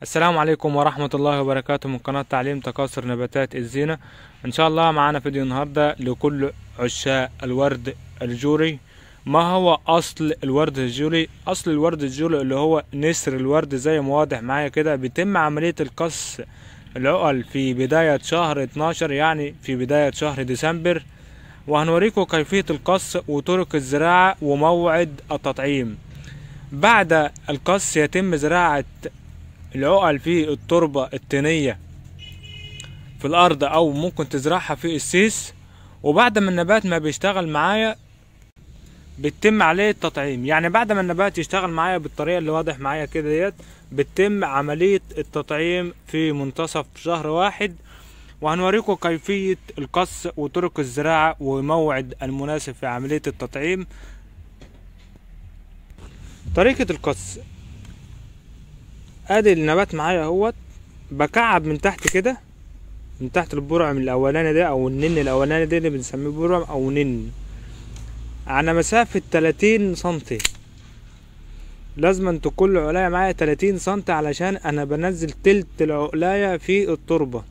السلام عليكم ورحمة الله وبركاته من قناة تعليم تكاثر نباتات الزينة ان شاء الله معانا فيديو النهاردة لكل عشاق الورد الجوري ما هو اصل الورد الجوري اصل الورد الجوري اللي هو نسر الورد زي ما واضح معايا كده بيتم عملية القص العقل في بداية شهر 12 يعني في بداية شهر ديسمبر وهنوريكم كيفية القص وطرق الزراعة وموعد التطعيم بعد القص يتم زراعة العقل في التربة الطينية في الأرض أو ممكن تزرعها في السيس وبعد ما النبات ما بيشتغل معايا بتتم عليه التطعيم يعني بعد ما النبات يشتغل معايا بالطريقة اللي واضح معايا كده ديت بتتم عملية التطعيم في منتصف شهر واحد وهنوريكم كيفية القص وطرق الزراعة وموعد المناسب في عملية التطعيم طريقة القص ادي النبات معايا اهوت بكعب من تحت كده من تحت البرع من الاولاني ده او النن الاولاني ده اللي بنسميه برع او نن على مسافة تلاتين سنتي لازم تكون العقلاية معايا تلاتين سنتي علشان انا بنزل تلت العقلاية في التربة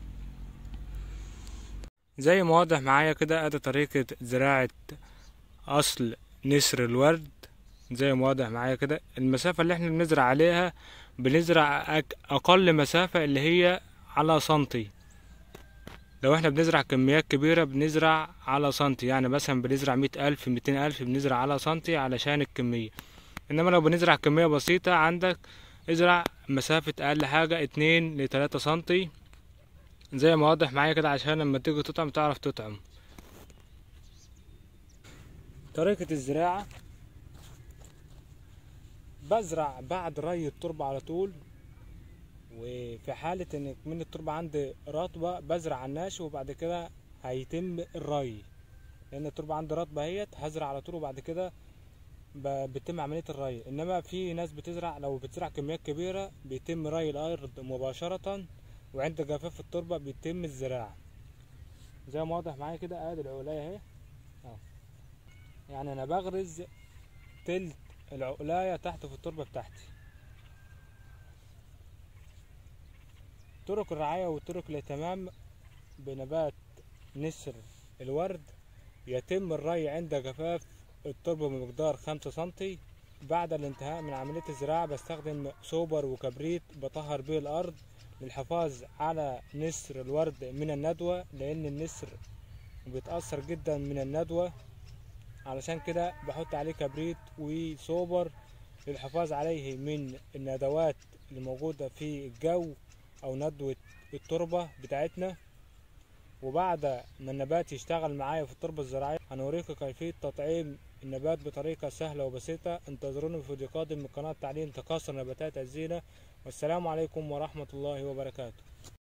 زي ما واضح معايا كده ادي طريقة زراعة اصل نسر الورد زي ما واضح معايا كده المسافة اللي احنا بنزرع عليها بنزرع اقل مسافة اللي هي على سنتي لو احنا بنزرع كميات كبيرة بنزرع على سنتي يعني مثلا بنزرع مئة الف ميتين الف بنزرع على سنتي علشان الكمية انما لو بنزرع كمية بسيطة عندك ازرع مسافة اقل حاجة اتنين لتلاتة سنتي زي ما واضح معايا كده عشان لما تيجي تطعم تعرف تطعم طريقة الزراعة بزرع بعد ري التربة على طول وفي حالة ان من التربة عندي رطبة بزرع على الناشف وبعد كده هيتم الري لان التربة عندي رطبة اهيت هزرع على طول وبعد كده بتم عملية الري انما في ناس بتزرع لو بتزرع كميات كبيرة بيتم ري الارض مباشرة وعند جفاف التربة بيتم الزراعة زي ما واضح معايا كده ادي العقلاية اهي يعني انا بغرز تلت العقلاية تحت في التربة بتاعتي طرق الرعاية وطرق الاهتمام بنبات نسر الورد يتم الري عند جفاف التربة بمقدار خمسة سنتي بعد الانتهاء من عملية الزراعة بستخدم سوبر وكبريت بطهر به الأرض للحفاظ على نسر الورد من الندوة لأن النسر بيتأثر جدا من الندوة علشان كده بحط عليه كبريت وسوبر للحفاظ عليه من الندوات اللي موجودة في الجو أو ندوة التربة بتاعتنا وبعد ما النبات يشتغل معايا في التربة الزراعية هنوريكم كيفية تطعيم النبات بطريقة سهلة وبسيطة انتظروني في فيديو قادم من قناة تعليم تكاثر نباتات الزينة والسلام عليكم ورحمة الله وبركاته